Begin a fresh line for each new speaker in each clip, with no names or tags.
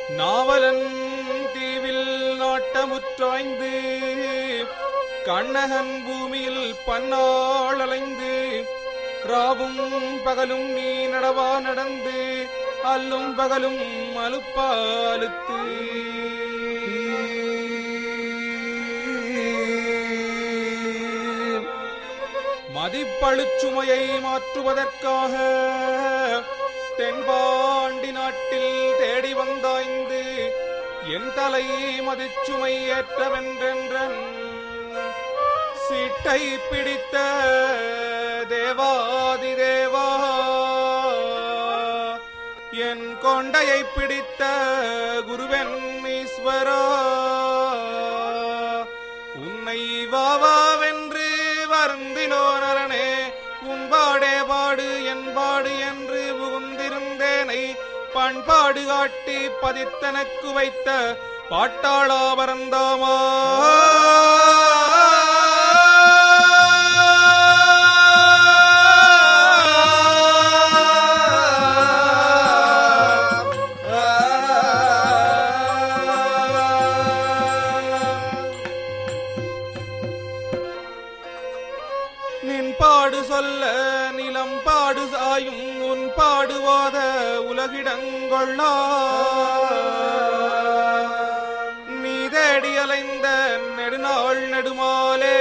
நாவலன் தீவில் நாட்டமுற்றாய்ந்து கண்ணகன் பூமியில் பன்னாள் அலைந்து ராவும் பகலும் நீ நடவா நடந்து அல்லும் பகலும் அலுப்பாலுத்து மதிப்பழுச்சுமையை மாற்றுவதற்காக தென்பாண்டி நாட்டில் தேடி வந்தாய்ந்து என் தலை மதிச்சுமை ஏற்றவென்றென்றன் சீட்டை பிடித்த தேவாதி தேவா என் கொண்டையை பிடித்த குருவன் ஈஸ்வரா உன்னை வாவாவென்று வருந்தினோர் அரணே உன்பாடே பாடு என்பாடு என்று புகுந்திருந்தேனை பண்பாடு காட்டி பதித்தனக்கு வைத்த பாட்டாளா பரந்தாமா நின் பாடு சொல்ல நிலம் பாடு சாயும் உன் பாடுவாத உலகிடங்கொள்ளா நீ தேடி அலைந்த நெடுநாள் நெடுமாலே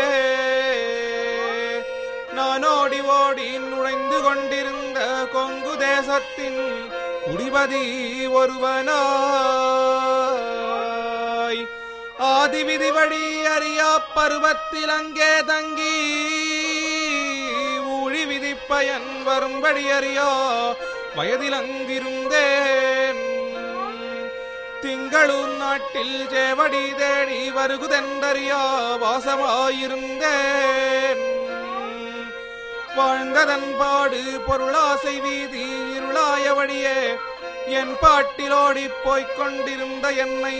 நான் ஓடி ஓடி நுழைந்து கொண்டிருந்த கொங்கு தேசத்தின் குடிபதி ஒருவனாய் ஆதிவிதி வழி அறியா பருவத்தில் அங்கே தங்கி ஊழி விதிப்பயன் வரும்படி அறியா வயதில் அங்கிருந்தேன் திங்களூர் நாட்டில் ஜேவடி தேடி வருகுதென்றறியா வாசமாயிருந்தேன் வாழ்ந்ததன் பாடு பொருளாசை வீதி இருளாய வழியே என் பாட்டிலோடிப் போய்க் கொண்டிருந்த என்னை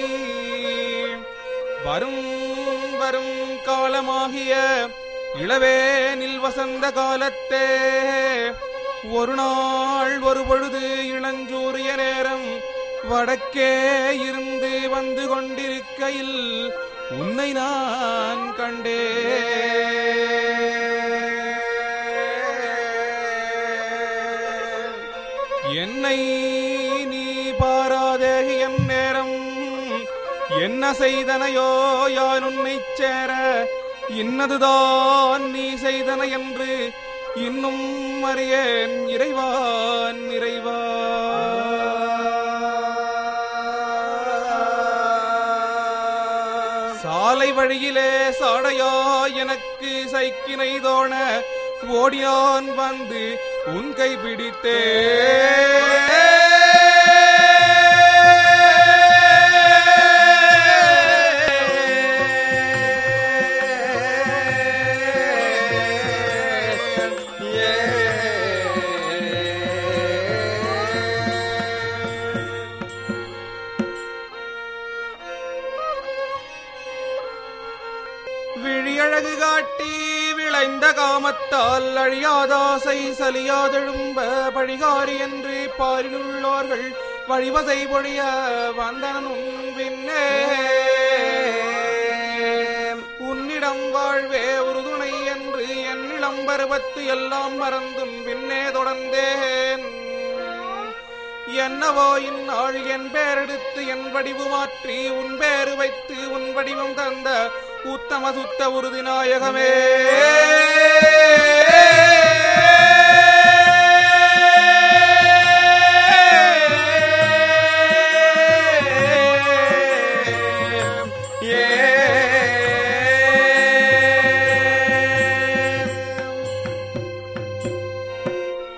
வரும் வரும் காலமாகிய இளவேனில் வசந்த காலத்தே ஒரு நாள் ஒரு பொழுது இளஞ்சூரிய நேரம் வடக்கே இருந்து வந்து கொண்டிருக்கையில் உன்னை நான் கண்டேன் என்னை நீ பாராதே என் நேரம் என்ன செய்தனையோ யான் உன்னைச் சேர இன்னதுதான் நீ செய்தன என்று இன்னும் அறியேன் இறைவான் இறைவா சாலை வழியிலே சாடையா எனக்கு சைக்கினை தோண ஓடியான் வந்து உன் கை பிடித்தே விழியழகு காட்டி விளைந்த காமத்தால் அழியாதாசை சலியாதெழும்ப பழிகாரி என்று பாரிலுள்ளோர்கள் வழிவசை பொழிய வந்தனும் பின்னே உன்னிடம் வாழ்வே உறுதுணை என்று என்னிடம் பருவத்து எல்லாம் மறந்தும் பின்னே தொடர்ந்தேன் என்னவோ இந்நாள் என் பேரெடுத்து என் வடிவு மாற்றி உன் பேரு வைத்து உன் வடிவம் தந்த உத்தம சுத்த உறுதி நாயகமே